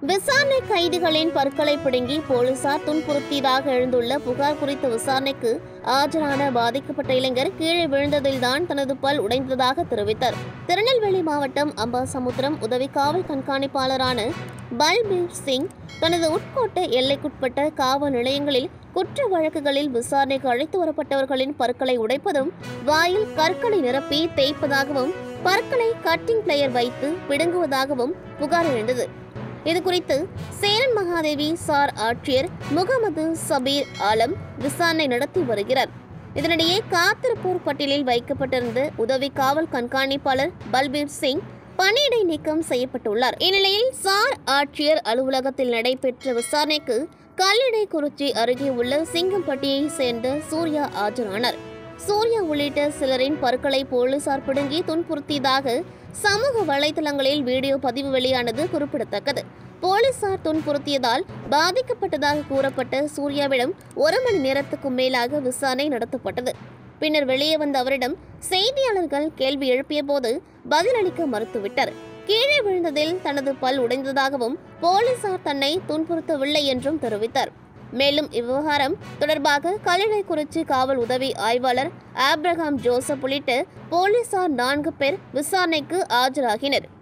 விசாரணை கைதிகளின் பற்களை பிடுங்கி போலீசார் துன்புறுத்தியதாக எழுந்துள்ள புகார் குறித்த விசாரணைக்கு ஆஜரான பாதிக்கப்பட்ட இளைஞர் கீழே விழுந்ததில்தான் தனது பல் உடைந்ததாக தெரிவித்தார் திருநெல்வேலி மாவட்டம் அம்பாசமுத்திரம் உதவி காவல் கண்காணிப்பாளரான பல்பீர் சிங் தனது உட்கோட்ட எல்லைக்குட்பட்ட காவல் நிலையங்களில் குற்ற வழக்குகளில் விசாரணைக்கு அழைத்து வரப்பட்டவர்களின் பற்களை உடைப்பதும் வாயில் கற்களை நிரப்பி தேய்ப்பதாகவும் பற்களை கட்டிங் பிளேயர் வைத்து பிடுங்குவதாகவும் புகார் எழுந்தது இது குறித்து சேரன் மகாதேவி சார் ஆட்சியர் முகமது சபீர் ஆலம் விசாரணை நடத்தி வருகிறார் இதனிடையே காத்திருப்போர் பட்டியலில் வைக்கப்பட்டிருந்த உதவி காவல் கண்காணிப்பாளர் பல்பீர் சிங் பணியிடை நீக்கம் செய்யப்பட்டுள்ளார் இந்நிலையில் சார் ஆட்சியர் அலுவலகத்தில் நடைபெற்ற விசாரணைக்கு கல்லிடை குறிச்சி அருகே உள்ள சிங்கம்பட்டியை சேர்ந்த சூர்யா ஆஜரானார் சூர்யா உள்ளிட்ட சிலரின் பற்களை போலீசார் பிடுங்கி துன்புறுத்தியதாக சமூக வலைதளங்களில் வீடியோ பதிவு வெளியானது குறிப்பிடத்தக்கது போலீசார் துன்புறுத்தியதால் பாதிக்கப்பட்டதாக கூறப்பட்ட சூர்யாவிடம் ஒரு மணி நேரத்துக்கும் மேலாக விசாரணை நடத்தப்பட்டது பின்னர் வெளியே வந்த அவரிடம் செய்தியாளர்கள் கேள்வி எழுப்பிய போது பதிலளிக்க மறுத்துவிட்டார் கீழே விழுந்ததில் தனது பல் உடைந்ததாகவும் போலீசார் தன்னை துன்புறுத்தவில்லை என்றும் தெரிவித்தார் மேலும் இவ்விவகாரம் தொடர்பாக கல்லிடைக்குறிச்சி காவல் உதவி ஆய்வாளர் ஆப்ரஹாம் ஜோசப் உள்ளிட்ட போலீசார் நான்கு பேர் விசாரணைக்கு ஆஜராகினர்